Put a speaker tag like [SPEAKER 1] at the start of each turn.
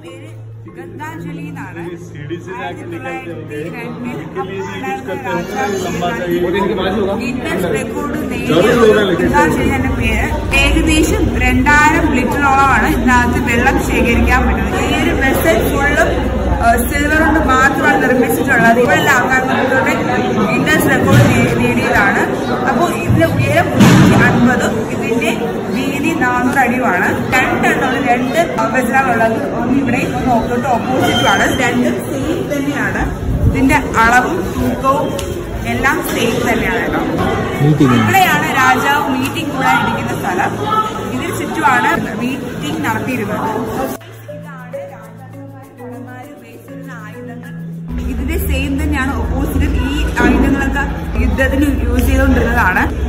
[SPEAKER 1] പേര് ഗദ്ദാഞ്ജലി എന്നാണ്
[SPEAKER 2] सीढ़ी से जाके
[SPEAKER 1] ആയിരത്തി
[SPEAKER 2] निकलते
[SPEAKER 1] തൊള്ളായിരത്തി
[SPEAKER 2] होंगे
[SPEAKER 1] രണ്ടിൽ
[SPEAKER 2] इनके लिए भी यूज
[SPEAKER 1] ഉണ്ടായിരുന്ന
[SPEAKER 2] करते होंगे लंबा
[SPEAKER 1] രാജാവ്
[SPEAKER 2] चाहिए
[SPEAKER 3] और इनके बाजू होगा?
[SPEAKER 1] ഗിന്നസ് റെക്കോർഡ്
[SPEAKER 2] ജോലി
[SPEAKER 1] നേടിയ
[SPEAKER 2] ചെയ്താൽ കിട്ടും.
[SPEAKER 1] ഗദ്ദാഞ്ജലി എന്ന പേര് ഏകദേശം രണ്ടായിരം ലിറ്ററോളമാണ് ഇതിനകത്ത് വെള്ളം ശേഖരിക്കാൻ പറ്റുന്നത് ഈ ഒരു വെസൽ ഫുള്ളും സിൽവർ കൊണ്ട് മാത്രമാണ് നിർമ്മിച്ചിട്ടുള്ളത് ഇവിടെ ആകാശത്തോടെ ഗിന്നസ് റെക്കോർഡ് നേടിയതാണ് അപ്പോൾ ഇതിന്റെ ഉയരം മുന്നൂറ്റി അൻപതും ഇതിന്റെ വീതി നാനൂറ് അടിയുമാണ് രണ്ടെണ്ണമാണ് രണ്ട് വെസലുള്ളത് ഒന്ന് ഇവിടെ ഒന്ന് ഓപ്പോട്ട് ഓപ്പോസിറ്റും ആണ് രണ്ടും സെയിം തന്നെയാണ് ഇതിന്റെ അളവും തൂക്കവും എല്ലാം സെയിം തന്നെയാണ് കേട്ടോ ഇവിടെയാണ് രാജാവ് മീറ്റിംഗ് കൂടാൻ ഇരിക്കുന്ന സ്ഥലം ഇതിന് ചുറ്റുമാണ് മീറ്റിംഗ് നടത്തിയിരുന്നത് ഇതാണ് രാജാക്കന്മാര് ഭടന്മാര് ഉപയോഗിച്ചിരുന്ന ആയുധങ്ങൾ ഇതിന്റെ സെയിം തന്നെയാണ് ഓപ്പോസിറ്റ് ഈ ആയുധങ്ങളൊക്കെ യുദ്ധത്തിന് യൂസ് ചെയ്തുകൊണ്ടിരുന്നതാണ്